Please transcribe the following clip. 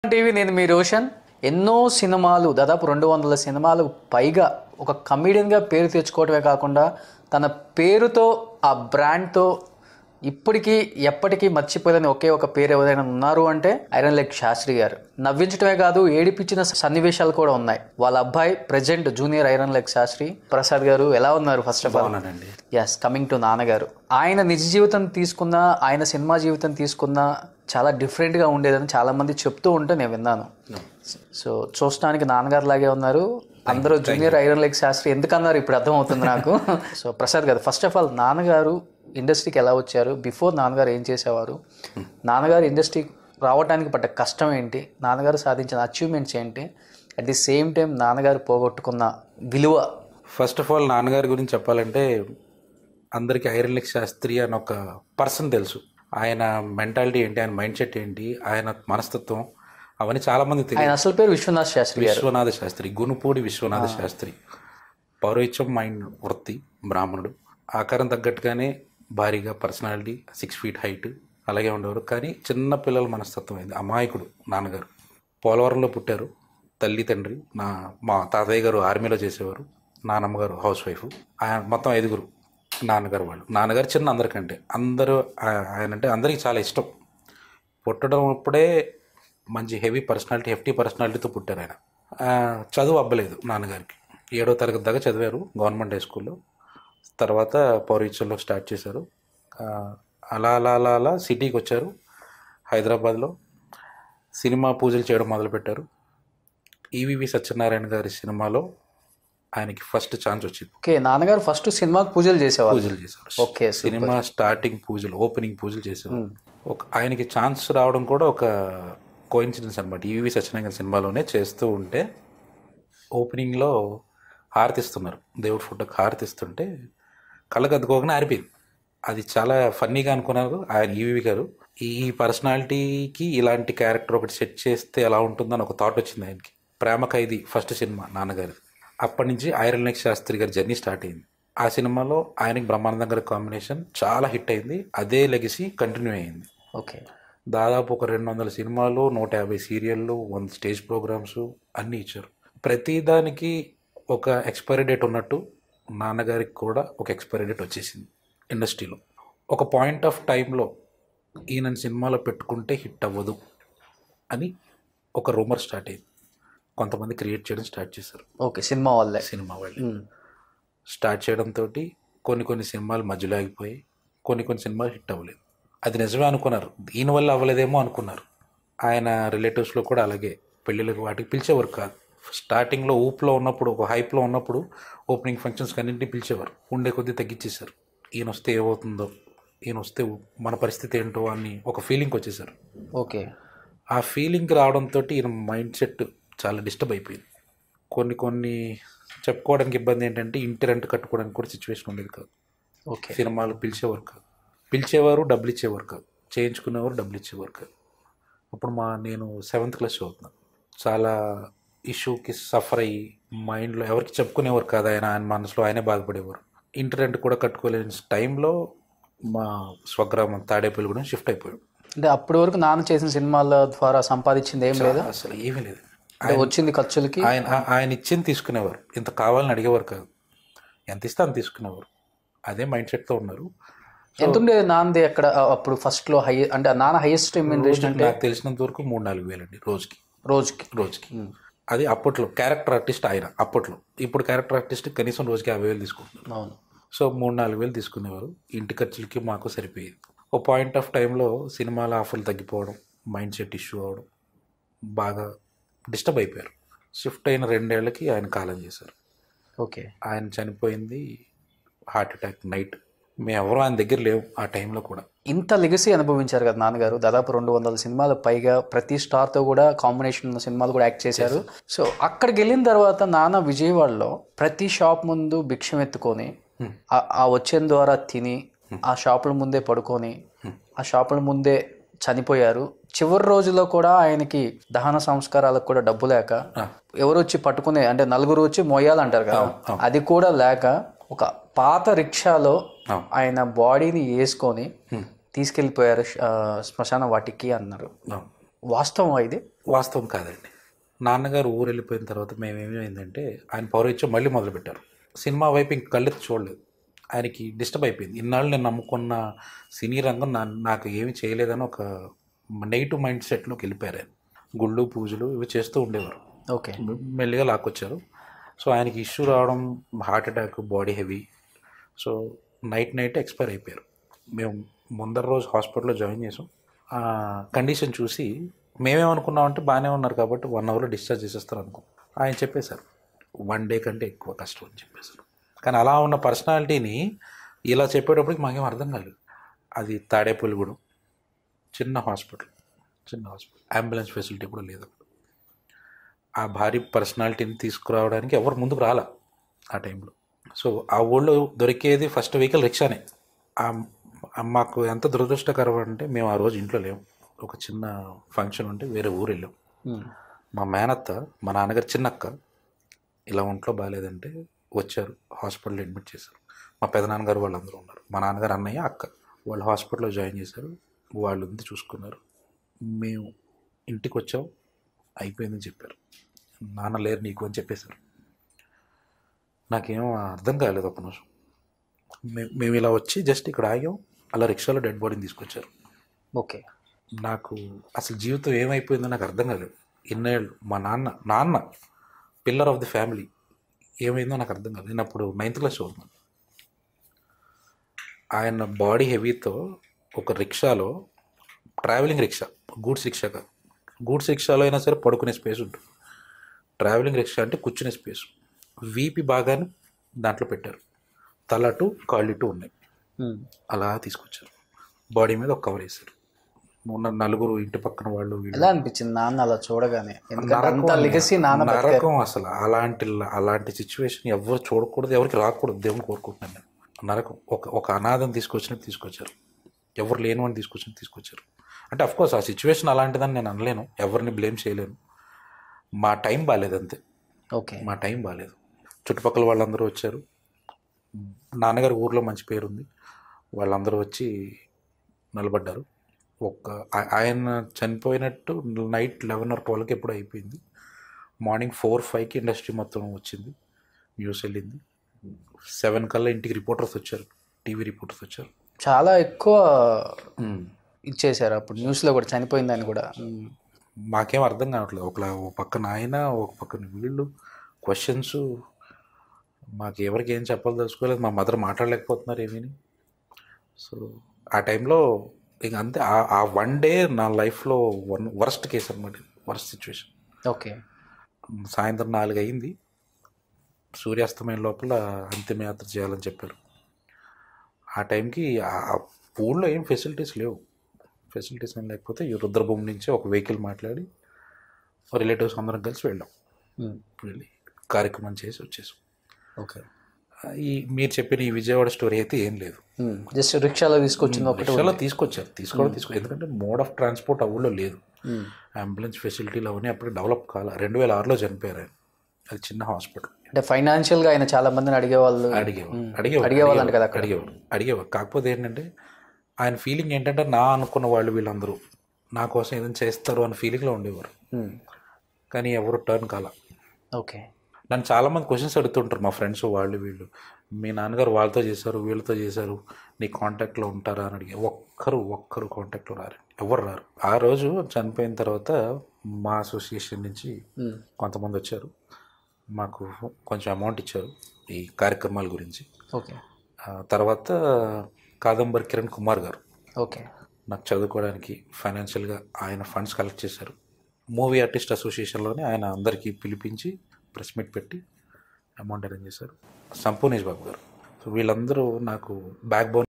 TV నేను మీ రోషన్ ఎన్నో సినిమాలు దాదాపు రెండు వందల సినిమాలు పైగా ఒక కమీడియన్గా పేరు తెచ్చుకోవటమే కాకుండా తన పేరుతో ఆ బ్రాండ్తో ఇప్పటికీ ఎప్పటికీ మర్చిపోలేని ఒకే ఒక పేరు ఎవరైనా ఉన్నారు అంటే ఐరన్ లెగ్ శాస్త్రి గారు నవ్వించడమే కాదు ఏడిపించిన సన్నివేశాలు కూడా ఉన్నాయి వాళ్ళ అబ్బాయి present junior iron leg Sastri Prasad garu ఎలా ఉన్నారు ఫస్ట్ ఆఫ్ ఆల్ అవునండి ఎస్ కమింగ్ టు నాన్నగారు ఆయన నిజ జీవితం తీసుకున్న ఆయన సినిమా జీవితం తీసుకున్న చాలా డిఫరెంట్గా ఉండేదని చాలా మంది చెప్తూ ఉంటే నేను విన్నాను సో చూడటానికి నాన్నగారు లాగే ఉన్నారు అందరూ జూనియర్ ఐరన్ లెగ్ శాస్త్రి ఎందుకన్నారు ఇప్పుడు అర్థమవుతుంది నాకు సో ప్రసాద్ గారు ఫస్ట్ ఆఫ్ ఆల్ నాన్నగారు ఇండస్ట్రీకి ఎలా వచ్చారు బిఫోర్ నాన్నగారు ఏం చేసేవారు నాన్నగారు ఇండస్ట్రీకి రావడానికి పడ్డ కష్టం ఏంటి నాన్నగారు సాధించిన అచీవ్మెంట్స్ ఏంటి అట్ ది సేమ్ టైం నాన్నగారు పోగొట్టుకున్న విలువ ఫస్ట్ ఆఫ్ ఆల్ నాన్నగారి గురించి చెప్పాలంటే అందరికీ ఐరన్ లెగ్ శాస్త్రి అని ఒక పర్సన్ తెలుసు ఆయన మెంటాలిటీ ఏంటి ఆయన మైండ్ సెట్ ఏంటి ఆయన మనస్తత్వం అవన్నీ చాలా మంది తెలియదు ఆయన అసలు పేరు విశ్వనాథ్ శాస్త్రి గారు విశ్వనాథ శాస్త్రి గునుపూడి విశ్వనాథ శాస్త్రి పౌరోహిత్యం మైండ్ వృత్తి బ్రాహ్మణుడు ఆకారం తగ్గట్టుగానే భారీగా పర్సనాలిటీ సిక్స్ ఫీట్ హైట్ అలాగే ఉండేవారు కానీ చిన్న పిల్లల మనస్తత్వం అయింది అమాయకుడు నాన్నగారు పోలవరంలో పుట్టారు తల్లి తండ్రి నా మా తాతయ్య గారు ఆర్మీలో చేసేవారు నానమ్మ గారు హౌస్ వైఫ్ ఆయన మొత్తం ఐదుగురు నాన్నగారు వాళ్ళు నాన్నగారు చిన్న అందరికంటే అందరూ ఆ- ఆయన అంటే అందరికీ చాలా ఇష్టం పుట్టడం అప్పుడే మంచి హెవీ పర్సనాలిటీ హెఫ్టీ పర్సనాలిటీతో పుట్టారు ఆయన ఆ, చదువు అవ్వలేదు నాన్నగారికి ఏడో తరగతి దాకా చదివారు గవర్నమెంట్ హై స్కూల్లో తర్వాత పౌరీచల్లో స్టార్ట్ చేశారు ఆ, అలా అలా అలా అలా సిటీకి వచ్చారు హైదరాబాద్లో సినిమా పూజలు చేయడం మొదలుపెట్టారు ఈవివి సత్యనారాయణ గారి సినిమాలో ఆయనకి ఫస్ట్ ఛాన్స్ వచ్చింది ఓకే నాన్నగారు ఫస్ట్ సినిమాకి పూజలు చేసేవారు పూజలు చేశారు ఓకే సినిమా స్టార్టింగ్ పూజలు ఓపెనింగ్ పూజలు చేసేవారు ఒక ఆయనకి ఛాన్స్ రావడం కూడా ఒక కోయిన్సిడెన్స్ అనమాట ఈవి సత్యనారాయణ సినిమాలోనే చేస్తూ ఉంటే ఓపెనింగ్లో హారతిస్తున్నారు దేవుడి ఫోటోకి హారతిస్తుంటే కళ్ళకు అద్దుకోగానే ఆరిపోయింది అది చాలా ఫన్నీగా అనుకున్నారు ఆయన ఈవి గారు ఈ పర్సనాలిటీకి ఇలాంటి క్యారెక్టర్ ఒకటి సెట్ చేస్తే ఎలా ఉంటుందని ఒక థాట్ వచ్చింది ఆయనకి ప్రేమ ఖైదీ ఫస్ట్ సినిమా నాన్నగారి అప్పటి నుంచి ఐరన్ లెక్ శాస్త్రి గారి జర్నీ స్టార్ట్ అయింది ఆ సినిమాలో ఆయనకి బ్రహ్మానందం గారి కాంబినేషన్ చాలా హిట్ అయింది అదే లెగసీ కంటిన్యూ అయింది ఓకే దాదాపు ఒక రెండు వందల సినిమాలు నూట యాభై సీరియళ్ళు వంద స్టేజ్ ప్రోగ్రామ్స్ అన్నీ ఇచ్చారు ప్రతిదానికి ఒక ఎక్స్పైరీ డేట్ ఉన్నట్టు నాన్నగారికి కూడా ఒక ఎక్స్పైరీ డేట్ వచ్చేసింది ఇండస్ట్రీలో ఒక పాయింట్ ఆఫ్ టైంలో ఈయన సినిమాలో పెట్టుకుంటే హిట్ అవ్వదు అని ఒక రూమర్ స్టార్ట్ అయింది కొంతమంది క్రియేట్ చేయడం స్టార్ట్ చేశారు ఓకే సినిమా వాళ్ళే సినిమా వాళ్ళు ఉమ్. స్టార్ట్ చేయడంతో కొన్ని కొన్ని సినిమాలు మధ్యలో ఆగిపోయి కొన్ని కొన్ని సినిమాలు హిట్ అవ్వలేదు అది నిజమే అనుకున్నారు దీనివల్ల అవ్వలేదేమో అనుకున్నారు ఆయన రిలేటివ్స్లో కూడా అలాగే పెళ్ళిళ్ళకి వాటికి పిలిచేవారు కాదు స్టార్టింగ్లో ఊపులో ఉన్నప్పుడు ఒక హైప్లో ఉన్నప్పుడు ఓపెనింగ్ ఫంక్షన్స్ అన్నింటినీ పిలిచేవారు ఉండే కొద్దీ తగ్గించేశారు ఈయన వస్తే ఏమవుతుందో ఈయన వస్తే మన పరిస్థితి ఏంటో అని ఒక ఫీలింగ్ వచ్చేసారు ఓకే ఆ ఫీలింగ్ రావడంతో ఈయన మైండ్ సెట్ చాలా డిస్టర్బ్ అయిపోయింది కొన్ని కొన్ని చెప్పుకోవడానికి ఇబ్బంది ఏంటంటే ఇంటి రెంట్ కట్టుకోవడానికి కూడా సిచ్యువేషన్ ఉండేది కాదు ఓకే సినిమాలు పిలిచేవారు కాదు పిలిచేవారు డబ్బులు ఇచ్చేవారు కాదు చేయించుకునేవారు డబ్బులు ఇచ్చేవారు కాదు అప్పుడు మా నేను సెవెంత్ క్లాస్ చదువుతున్నాను చాలా ఇష్యూకి సఫర్ అయ్యి మైండ్లో ఎవరికి చెప్పుకునేవారు కాదు ఆయన ఆయన మనసులో ఆయనే బాధపడేవారు ఇంటి రెంట్ కూడా కట్టుకోలేని టైంలో మా స్వగ్రామం తాడేపల్లిగూడెం షిఫ్ట్ అయిపోయాం అంటే అప్పటి వరకు నాన్న చేసిన సినిమాల ద్వారా సంపాదించింది ఏం లేదా అసలు ఏమీ లేదు అంటే వచ్చింది ఖర్చులకి ఆయన ఆ- ఆయన ఇచ్చింది తీసుకునేవారు ఇంత కావాలని అడిగేవారు కాదు ఎంత ఇస్తే అంత తీసుకునేవారు అదే మైండ్ సెట్తో ఉన్నారు ఎంత ఉండేది నాన్నది అక్కడ ఆ, అప్పుడు ఫస్ట్ లో హై అంటే ఆ నాన్న హైయెస్ట్ రెమ్యూనరేషన్ అంటే నాకు తెలిసినంత వరకు మూడు నాలుగు వేలండి రోజుకి రోజుకి రోజుకి అది అప్పట్లో క్యారెక్టర్ ఆర్టిస్ట్ ఆయన అప్పట్లో ఇప్పుడు క్యారెక్టర్ ఆర్టిస్ట్ కనీసం రోజుకి యాభై వేలు తీసుకుంటున్నారు అవును సో మూడు నాలుగు వేలు తీసుకునేవారు ఇంటి ఖర్చులకి మాకు సరిపోయేది ఓ పాయింట్ ఆఫ్ టైంలో సినిమాల ఆఫర్లు తగ్గిపోవడం మైండ్ సెట్ ఇష్యూ అవడం బాగా డిస్టర్బ్ అయిపోయారు షిఫ్ట్ అయిన రెండేళ్లకి ఆయన కాలం చేశారు ఓకే ఆయన చనిపోయింది హార్ట్ అటాక్ నైట్ మేము ఎవరు ఆయన దగ్గర లేవు ఆ టైంలో కూడా ఇంత లెగసీ అనుభవించారు కదా నాన్నగారు దాదాపు రెండు వందల సినిమాలు పైగా ప్రతి స్టార్తో కూడా కాంబినేషన్ ఉన్న సినిమాలు కూడా యాక్ట్ చేశారు సో అక్కడికి వెళ్ళిన తర్వాత నాన్న విజయవాడలో ప్రతి షాప్ ముందు భిక్షం ఎత్తుకొని ఆ- ఆ వచ్చేన ద్వారా తిని ఆ షాపుల ముందే పడుకొని ఆ షాపుల ముందే చనిపోయారు చివరి రోజుల్లో కూడా ఆయనకి దహన సంస్కారాలకు కూడా డబ్బు లేక ఎవరు వచ్చి పట్టుకునే అంటే నలుగురు వచ్చి మోయాలంటారు కదా అది కూడా లేక ఒక పాత రిక్షాలో అవును. ఆయన బాడీని వేసుకొని తీసుకెళ్ళిపోయారు ఆ, శ్మశాన వాటికి అన్నారు అవును. వాస్తవం ఇది వాస్తవం కాదండి నాన్నగారు ఊరు వెళ్ళిపోయిన తర్వాత మేమేమైందంటే ఆయన పౌరహిత్యం మళ్ళీ మొదలుపెట్టారు సినిమా వైపు ఇంక కళ్ళెత్తి చూడలేదు ఆయనకి డిస్టర్బ్ అయిపోయింది ఇన్నాళ్ళు నేను నమ్ముకున్న సినీ రంగం నా నాకు ఏమి చేయలేదని ఒక నెగిటివ్ మైండ్ సెట్లోకి వెళ్ళిపోయారు ఆయన గుళ్ళు పూజలు ఇవి చేస్తూ ఉండేవారు ఓకే మెల్లిగా లాక్కొచ్చారు సో ఆయనకి ఇష్యూ రావడం heart attack body heavy so night night expire అయిపోయారు మేము ముందర రోజు హాస్పిటల్లో జాయిన్ చేసాం ఆ కండిషన్ చూసి మేమేమనుకున్నామంటే బాగానే ఉన్నారు కాబట్టి వన్ అవర్లో డిశ్చార్జ్ చేసేస్తారు అనుకో ఆయన చెప్పేశారు వన్ డే కంటే ఎక్కువ కష్టం అని చెప్పేశారు కానీ అలా ఉన్న పర్సనాలిటీని ఇలా చెప్పేటప్పటికి మాకేం అర్థం కాలేదు అది తాడేపల్లిగూడెం చిన్న హాస్పిటల్ చిన్న హాస్పిటల్ అంబులెన్స్ ఫెసిలిటీ కూడా లేదు అక్కడ ఆ భారీ పర్సనాలిటీని తీసుకురావడానికి ఎవరు ముందుకు రాలా ఆ టైంలో సో ఆ ఊళ్ళో దొరికేది ఫస్ట్ వెహికల్ రిక్షానే ఆ- ఆ మాకు ఎంత దురదృష్టకరం అంటే మేము ఆ రోజు ఇంట్లో లేము ఒక చిన్న ఫంక్షన్ ఉంటే వేరే ఊరు వెళ్ళాం ఉమ్. మా మేనత్త మా నాన్నగారు చిన్నక్క ఇలా ఒంట్లో బాగాలేదంటే వచ్చారు హాస్పిటల్లో అడ్మిట్ చేశారు మా పెదనాన్నగారు వాళ్ళందరూ ఉన్నారు మా నాన్నగారు అన్నయ్య అక్క వాళ్ళు హాస్పిటల్లో జాయిన్ చేశారు వాళ్ళు ఉంది చూసుకున్నారు మేము ఇంటికి వచ్చాం అయిపోయిందని చెప్పారు నాన్న లేరు నీకు అని చెప్పేశారు నాకేం అర్థం కాలేదు ఒక నిమిషం మే- మేము ఇలా వచ్చి జస్ట్ ఇక్కడ ఆగాం అలా రిక్షాలో డెడ్ బాడీని తీసుకొచ్చారు ఓకే నాకు అసలు జీవితం ఏమైపోయిందో నాకు అర్థం కాలేదు ఇన్నేళ్ళు మా నాన్న నాన్న పిల్లర్ ఆఫ్ ది ఫ్యామిలీ ఏమైందో నాకు అర్థం కాలేదు నేను అప్పుడు నైన్త్ క్లాస్ చదువుతున్నాను ఆయన బాడీ హెవీతో ఒక రిక్షాలో ట్రావెలింగ్ రిక్షా గూడ్స్ రిక్షా కాదు గూడ్స్ రిక్షాలో అయినా సరే పడుకునే స్పేస్ ఉంటుంది ట్రావెలింగ్ రిక్షా అంటే కూర్చునే స్పేస్ వీపి బాగానే దాంట్లో పెట్టారు తల టు కాళ్ళు టు ఉన్నాయి ఉమ్. అలా తీసుకొచ్చారు బాడీ మీద ఒక కవర్ వేశారు ఉన్న నలుగురు ఇంటి పక్కన వాళ్ళు వీళ్ళు ఎలా అనిపించింది నాన్న అలా చూడగానే ఎందుకంటే నరకం అంత అన్నయ్య. లెగసీ నాన్న బతికారు. నరకం అసలు అలాంటి అలాంటి సిచ్యువేషన్ ఎవరు చూడకూడదు ఎవరికి రాకూడదు దేవుని కోరుకుంటున్నాను నేను నరకం ఒక ఒక అనాథం తీసుకొచ్చినట్టు తీసుకొచ్చారు ఎవరు లేని వాడిని తీసుకొచ్చినట్టు తీసుకొచ్చారు అంటే కోర్స్ ఆ సిచ్యువేషన్ అలాంటిదని నేను అనలేను ఎవరిని బ్లేమ్ చేయలేను మా టైం బాగాలేదు అంతే ఓకే మా టైం బాగాలేదు చుట్టుపక్కల వాళ్ళందరూ వచ్చారు నాన్నగారి ఊర్లో మంచి పేరుంది వాళ్ళందరూ వచ్చి నిలబడ్డారు ఒక్క ఆ- ఆయన చనిపోయినట్టు నైట్ లెవెన్ ఆర్ ట్వెల్వ్కి ఎప్పుడు అయిపోయింది మార్నింగ్ ఫోర్ ఫైవ్కి ఇండస్ట్రీ మొత్తం వచ్చింది న్యూస్ వెళ్ళింది సెవెన్ కల్లా ఇంటికి రిపోర్టర్స్ వచ్చారు టీవీ రిపోర్టర్స్ వచ్చారు చాలా ఎక్కువ ఇచ్చేసారు అప్పుడు న్యూస్ లో కూడా చనిపోయిందని కూడా ఉమ్. మాకేం అర్థం కావట్లేదు ఒక ఒక పక్కన ఆయన ఒక పక్కన వీళ్ళు క్వశ్చన్స్ మాకు ఎవరికి ఏం చెప్పాలి మా మదర్ మాట్లాడలేకపోతున్నారు ఏమీని సో ఆ టైంలో ఇంక అంతే ఆ- ఆ వన్ డే నా లైఫ్లో వన్ వర్స్ట్ కేసు అనమాట వర్స్ట్ సిచ్యువేషన్ ఓకే సాయంత్రం నాలుగు అయింది సూర్యాస్తమయం లోపల అంతిమయాత్ర చేయాలని చెప్పారు ఆ టైంకి ఆ- ఆ ఊళ్ళో ఏం ఫెసిలిటీస్ లేవు ఫెసిలిటీస్ ఏం లేకపోతే ఈ రుద్రభూమి నుంచి ఒక వెహికల్ మాట్లాడి రిలేటివ్స్ అందరం కలిసి వెళ్ళాం ఉమ్. వెళ్ళి కార్యక్రమం చేసి వచ్చేసాం ఓకే ఈ మీరు చెప్పిన ఈ విజయవాడ స్టోరీ అయితే ఏం లేదు ఉమ్. జస్ట్ రిక్షాలో తీసుకొచ్చింది ఒకటి రిక్షాలో తీసుకొచ్చారు తీసుకోవడం తీసుకో ఎందుకంటే మోడ్ ఆఫ్ ట్రాన్స్పోర్ట్ ఆ ఊళ్ళో లేదు ఉమ్. అంబులెన్స్ ఫెసిలిటీలు అవన్నీ అప్పుడు డెవలప్ కాల రెండు వేల ఆరులో చనిపోయారు ఆయన అది చిన్న హాస్పిటల్ అంటే ఫైనాన్షియల్ గా ఆయన చాలా మందిని అడిగేవాళ్ళు అడిగేవారు ఉమ్. అడిగేవారు అడిగేవాళ్ళు అంట కదా అక్కడ అడిగేవారు అడిగేవారు కాకపోతే ఏంటంటే ఆయన ఫీలింగ్ ఏంటంటే నా అనుకున్న వాళ్ళు వీళ్ళందరూ నా కోసం ఏదైనా చేస్తారు అనే ఫీలింగ్లో ఉండేవారు ఉమ్. కానీ ఎవరు టర్న్ కాల ఓకే నన్ను చాలామంది క్వశ్చన్స్ అడుగుతుంటారు మా ఫ్రెండ్స్ వాళ్ళు వీళ్ళు మీ నాన్నగారు వాళ్ళతో చేశారు వీళ్ళతో చేశారు నీ కాంటాక్ట్లో ఉంటారా అని అడిగి ఒక్కరు ఒక్కరు కాంటాక్ట్లో రారు ఎవరు రారు ఆ రోజు చనిపోయిన తర్వాత మా అసోసియేషన్ నుంచి ఉమ్. కొంతమంది వచ్చారు మాకు కొంచెం అమౌంట్ ఇచ్చారు ఈ కార్యక్రమాల గురించి ఓకే ఆ తర్వాత కాదంబరి కిరణ్ కుమార్ గారు ఓకే నాకు చదువుకోవడానికి ఫైనాన్షియల్గా ఆయన ఫండ్స్ కలెక్ట్ చేశారు మూవీ ఆర్టిస్ట్ అసోసియేషన్లోనే ఆయన అందరికీ పిలిపించి ప్రెస్ మీట్ పెట్టి అమౌంట్ అరేంజ్ చేశారు సంపూర్ణేష్ బాబు గారు సో వీళ్ళందరూ నాకు బ్యాక్ బోన్